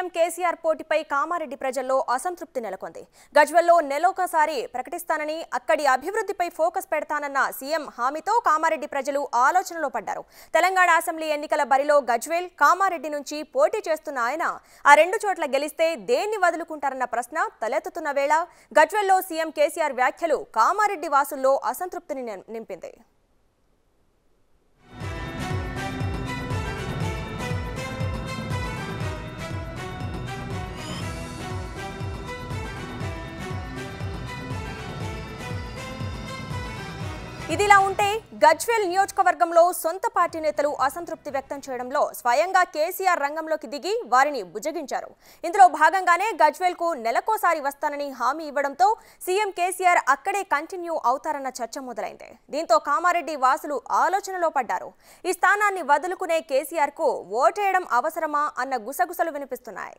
CM KCR పోటీపై Kamareddy ప్రజల్లో అసంతృప్తి నెలకొంది గజ్వెల్లో నెలొకసారి ప్రకటిస్తానని అక్కడి అభివృద్ధిపై ఫోకస్ పెడతానన్న సీఎం హామీతో కామారెడ్డి ప్రజలు ఆలోచనలో పడ్డారు తెలంగాణ అసెంబ్లీ ఎన్నికల బరిలో గజ్వేల్ కామారెడ్డి నుంచి పోటీ చేస్తున్న ఆయన ఆ రెండు చోట్ల గెలిస్తే దేన్ని వదులుకుంటారన్న ప్రశ్న తలెత్తుతున్న వేళ గజ్వెల్లో సీఎం కేసీఆర్ వ్యాఖ్యలు కామారెడ్డి వాసుల్లో అసంతృప్తిని నిం- నింపింది ఇదిలా ఉంటే గజ్వేల్ నియోజకవర్గంలో సొంత పార్టీ నేతలు అసంతృప్తి వ్యక్తం చేయడంలో స్వయంగా కేసీఆర్ రంగంలోకి దిగి వారిని బుజ్జగించారు ఇందులో భాగంగానే గజ్వేల్ కు నెలకోసారి వస్తానని హామీ ఇవ్వడంతో సీఎం కేసీఆర్ అక్కడే కంటిన్యూ అవుతారన్న చర్చ మొదలైంది దీంతో కామారెడ్డి వాసులు ఆలోచనలో పడ్డారు ఈ స్థానాన్ని వదులుకునే కేసీఆర్ కు ఓటేయడం అవసరమా అన్న గుసగుసలు వినిపిస్తున్నాయి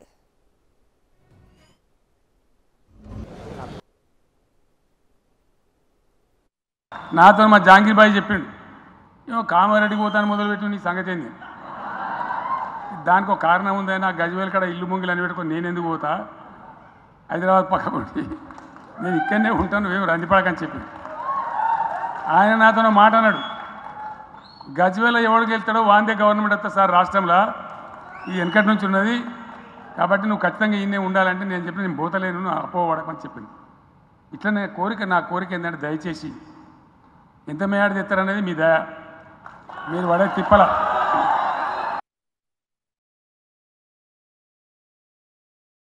నాతో మా జాంగీర్ బాయ్ చెప్పిండు ఏమో కామారెడ్డికి పోతాను మొదలుపెట్టి నీ సంగతి ఏంది దానికి ఒక కారణం ఉంది నా గజ్వేల్ కాడ ఇల్లు ముంగిలు అని పెట్టుకొని నేను ఎందుకు పోతా హైదరాబాద్ పక్క కొట్టి నేను ఇక్కడనే ఉంటాను ఏమో రందిపడకని చెప్పింది ఆయన నాతో ఒక మాట అన్నాడు గజ్వేల్ ఎవడికి వెళ్తాడో వాందే గవర్నమెంట్ వస్తా సార్ రాష్ట్రంలో ఈ వెనకటి నుంచి ఉన్నది కాబట్టి నువ్వు ఖచ్చితంగా ఈయనే ఉండాలంటే నేను చెప్పి నేను పోతలేను నువ్వు అపోవడకని చెప్పింది ఇట్లనే కోరిక నా కోరిక ఏంటంటే దయచేసి ఎంత మేయాడు తెస్తారనేది మీ దయ మీరు పడే తిప్పల